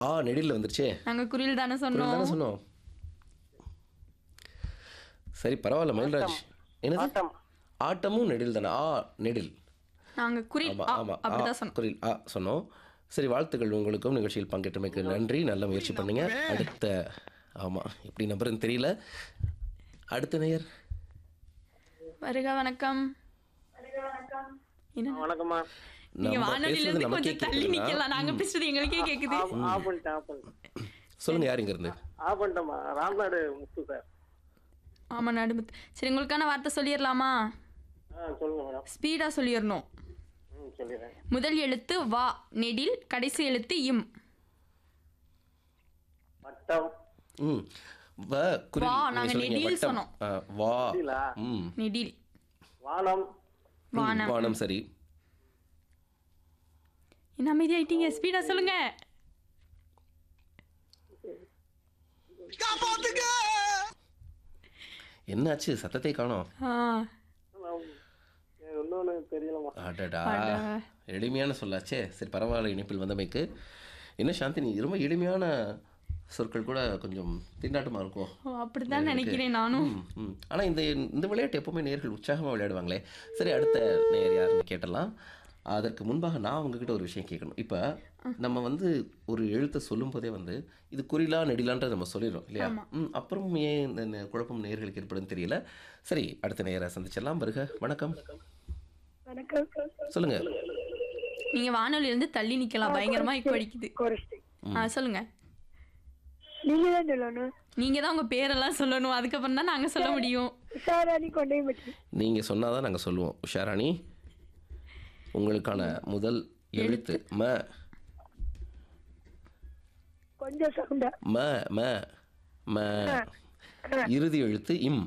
ஆ நெடில் வந்துருச்சே நாங்க குரில் தானே குரில் தானே சொன்னோம் சொன்னோம் சரி பரவாயில்ல மயில்ராஜ் என்னது ஆட்டம் ஆட்டமும் நெடில் தானே ஆ நெடில் நாங்க குரில் ஆமா ஆ, ஆமா ஆ, அப்படிதான் சொன்னோம் குரில் ஆ சொன்னோம் சரி வாழ்த்துக்கள் உங்களுக்கும் நிகழ்ச்சியில் பங்கேற்றமைக்கு நன்றி நல்ல முயற்சி பண்ணீங்க அடுத்த ஆமா எப்படி நம்புறதுன்னு தெரியல அடுத்த நேயர் வருக வணக்கம் என்ன வணக்கம்மா நீங்க நம்ம வானொலியில பேசுறது இருந்து நமக்கே கொஞ்சம் தள்ளி கேக்குதுன்னா, நிக்கலாம் நாங்க பேசுறது எங்களுக்கே கேக்குது ஆஃப் ஆஃப் பண்ணிட்டேன் ஆஃப் பண்ணிட்டேன் சொல்லுங்க யார் இங்க இருந்து ஆஃப் பண்ணிட்டேம்மா ராம்நாடு முத்து சார் ஆமா நடுமுத்து சரி உங்களுக்கான வார்த்தை சொல்லிடலாமா ஆ சொல்லுங்க மேடம் ஸ்பீடா சொல்லிடணும் ம் சொல்லிடுறேன் முதல் எழுத்து வா நெடில் கடைசி எழுத்து இம் வட்டம் ம் வ குரில் வா, நீங்க நாங்க சொல்றீங்க நெடில் வட்டம் சொன்னோம். ஆ, வா புரியலா ம் நெடில் வானம் ம், வானம் வானம் சரி என்ன அமைதியாயிட்டீங்க ஸ்பீடா சொல்லுங்க என்னாச்சு சத்தத்தை காணோம் ஆ, இன்னொன்று தெரியலம்மா அடடா அடா. எளிமையான சொல்லாச்சே சரி பரவாயில்ல இணைப்பில் வந்தமைக்கு என்ன சாந்தி நீ ரொம்ப எளிமையான சொற்கள் கூட கொஞ்சம் திண்டாட்டமாக இருக்கும் ஓ, அப்படித்தான் நினைக்கிறேன் நானும் ம், ம். ஆனா இந்த இந்த விளையாட்டு எப்பவுமே நேர்கள் உற்சாகமா விளையாடுவாங்களே சரி அடுத்த நேயர் யாருன்னு கேட்டலாம் அதற்கு முன்பாக நான் உங்ககிட்ட ஒரு விஷயம் கேட்கணும் இப்போ நம்ம வந்து ஒரு எழுத்தை சொல்லும் போதே வந்து இது குறிலா நெடிலான்றதை நம்ம சொல்லிடுறோம் இல்லையா ம் அப்புறம் ஏன் இந்த நே- குழப்பம் நேயர்களுக்கு ஏற்படுன்னு தெரியல சரி அடுத்த நேயரை சந்திச்சிடலாம் வருக வணக்கம் வணக்கம் சொல்லுங்க நீங்க வானொலியில இருந்து தள்ளி நிக்கலாம் பயங்கரமா இப்போ அடிக்குது கோரஸ்டி ஆ சொல்லுங்க நீங்க தான் சொல்லணும் நீங்க தான் உங்க பேரெல்லாம் சொல்லணும் அதுக்கப்புறம் தான் நாங்க சொல்ல முடியும் உஷாராணி கொண்டே பற்றி நீங்க சொன்னாதான் நாங்க சொல்லுவோம் உஷாராணி உங்களுக்கான முதல் எழுத்து ம கொஞ்சம் சவுண்டா ம ம ம இறுதி எழுத்து இம்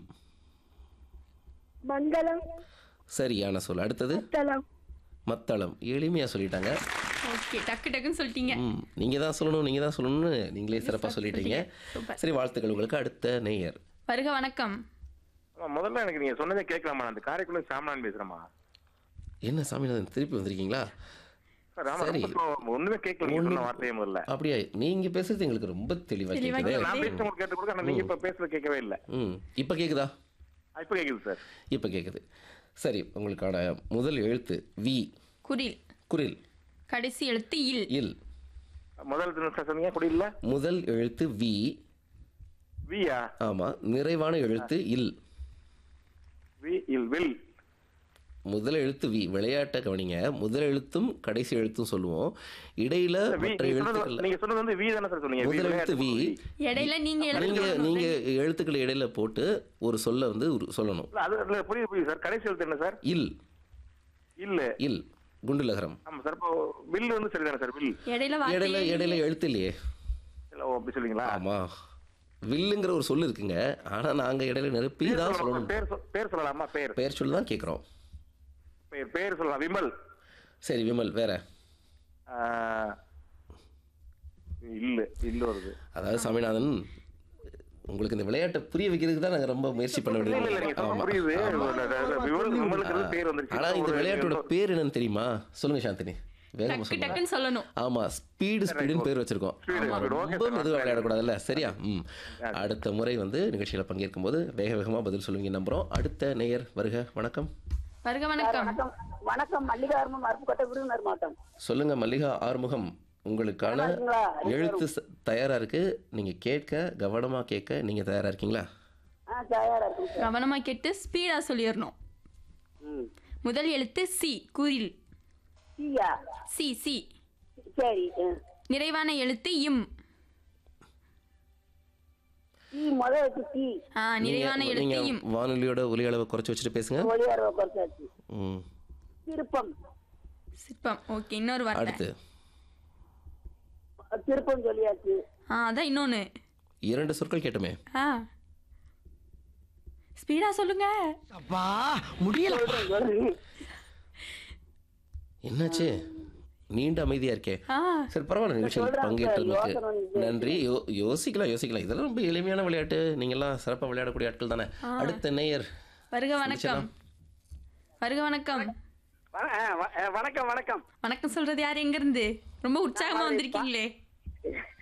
மங்களம் சரியான சொல் அடுத்தது தலம் மத்தளம் எளிமையாக சொல்லிட்டாங்க ஓகே டக்கு டக்குன்னு சொல்லிட்டீங்க ம் நீங்கள் தான் சொல்லணும் நீங்கள் தான் சொல்லணும்னு நீங்களே சிறப்பாக சொல்லிட்டீங்க சூப்பர். சரி வாழ்த்துக்கள் உங்களுக்கு அடுத்த நேயர் வருக வணக்கம் ஆமா, முதல்ல எனக்கு நீங்க சொன்னதே கேட்கலாமா அந்த காரைக்குள்ள சாமனான் பேசுறேமா என்ன சாமிநாதன் திருப்பி வந்திருக்கீங்களா சார் ஆமா சரி. ரொம்ப slow. ஒண்ணுமே கேட்கல நீங்க சொன்ன வார்த்தையே முதல்ல அப்படியா நீங்கள் பேசுறது எங்களுக்கு ரொம்ப தெளிவாக தெளிவா கேட்குது நான் பேசுறது உங்களுக்கு கேட்டு கொடுக்க ஆனா நீங்க இப்ப பேசுறது கேட்கவே இல்ல ம் இப்போ கேட்குதா ஆ, இப்ப கேக்குது சார் இப்போ கேட்குது சரி உங்களுக்கான முதல் எழுத்து வி குரில் குரில் கடைசி எழுத்து இல் இல் முதல் தினம் சார் சொன்னீங்க குடி இல்ல முதல் எழுத்து வி வியா ஆமாம் நிறைவான எழுத்து இல் வி இல் வில் முதல் எழுத்து வி விளையாட்டை கவனிங்க முதல் எழுத்தும் கடைசி எழுத்தும் சொல்லுவோம் இடையில வி மற்ற நீங்க எழுத்துக்கள் சொன்னது நீங்க சொன்னது வந்து வி தானே சார் சொன்னீங்க வி, முதல் எழுத்து வி விளையாட்டு இடையில நீங்க நீங்க எழுத்து நீங்க எழுத்துக்கள் இடையில போட்டு ஒரு சொல்ல வந்து ஒரு சொல்லணும் இல்ல, அது இல்ல, புரியுது புரியுது சார் கடைசி எழுத்து என்ன சார் இல் இல்ல இல் குண்டுலகரம் ஆமா சார் இப்போ வில் வந்து சரிதானே சார் வில் இடையில இடையில வார்த்தை இடையில எழுத்து இல்லையே இல்ல ஓ, அப்படி சொல்றீங்களா ஆமா வில்லுங்கிற ஒரு சொல் இருக்குங்க ஆனா நாங்க இடையில நிரப்பி பேர் தான் சொல்லலாமா? சொல்லணும் பேர் சொல்- பேர் சொல்லலாமா பேர் பெயர் சொல்லி தான் கேட்குறோம் பேர் பேர் சொல்லலாம் விமல் சரி விமல் வேற ஆ, இல்ல இல்ல வருது அதாவது சாமிநாதன் உங்களுக்கு இந்த விளையாட்டை புரிய வைக்கிறதுக்கு தான் நாங்க ரொம்ப முயற்சி பண்ண இல்ல இல்ல வேண்டியது நீங்க சொல்ல ஆமா புரியுது விமல் விமலுக்கு பேர் வந்துருச்சு ஆனா இந்த ஒரு- விளையாட்டோட பேர் என்னன்னு தெரியுமா சொல்லுங்க சாந்தினி வேகமா டக்கு சொல்லுங்க டக்குன்னு சொல்லணும் ஆமா ஸ்பீடு ஸ்பீடுன்னு பேர் வச்சிருக்கோம் Speed, ஆமா, speed. Okay, ரொம்ப sir. மெதுவாக விளையாடக்கூடாதுல்ல சரியா ம் அடுத்த முறை வந்து நிகழ்ச்சியில பங்கேற்கும் போது வேக வேகமா பதில் சொல்லுவீங்க நம்புறோம் அடுத்த நேயர் வருக வணக்கம் வருக வணக்கம் வணக்கம் வணக்கம் மல்லிகார்மம் அருப்புக்கோட்டை விருதுநகர் மாவட்டம் சொல்லுங்க மல்லிகா ஆறுமுகம் உங்களுக்கான நல்லா இருக்கீங்களா? எழுத்து ச- தயாரா இருக்கு நீங்க கேட்க கவனமா கேட்க நீங்க தயாரா இருக்கீங்களா ஆ தயாரா இருக்கும் சார் கவனமா கேட்டு ஸ்பீடா சொல்லிடணும் ம் முதல் எழுத்து சி குரில் டீயா சி சி சரி ஆ. நிறைவான எழுத்து இம் டீ முத வச்சு டீ ஆ நிறைவான நீங்க எழுத்து நீங்க இம் வானொலியோட ஒலி அளவை குறைச்சு வச்சுட்டு பேசுங்க ஒளியார குறைச்சாச்சு ம் திருப்பம் சிற்பம் ஓகே இன்னொரு வார்த்தை அடுத்து திருப்பம் சொல்லியாச்சு ஆ அதான் இன்னொன்னு இரண்டு சொற்கள் கேட்டுமே ஆ ஸ்பீடா சொல்லுங்க சொல்றேன் சொல்றேன் என்னாச்சு நீண்ட அமைதியா இருக்கே ஆ சரி பரவாயில்ல நிகழ்ச்சியில் சொல்றேன் பங்கேற்றதுக்கு சார், யோசனை வந்து நன்றி யோ யோசிக்கலாம் யோசிக்கலாம் இதெல்லாம் ரொம்ப எளிமையான விளையாட்டு நீங்கள்லாம் சிறப்பாக விளையாடக்கூடிய ஆட்கள் தானே அடுத்த நேயர் வருக வணக்கம் வருக வணக்கம் வ- ஆ, வ- ஆ, வணக்கம் வணக்கம் வணக்கம் சொல்றது யார் எங்க இருந்து ரொம்ப உற்சாகமா வந்திருக்கீங்களே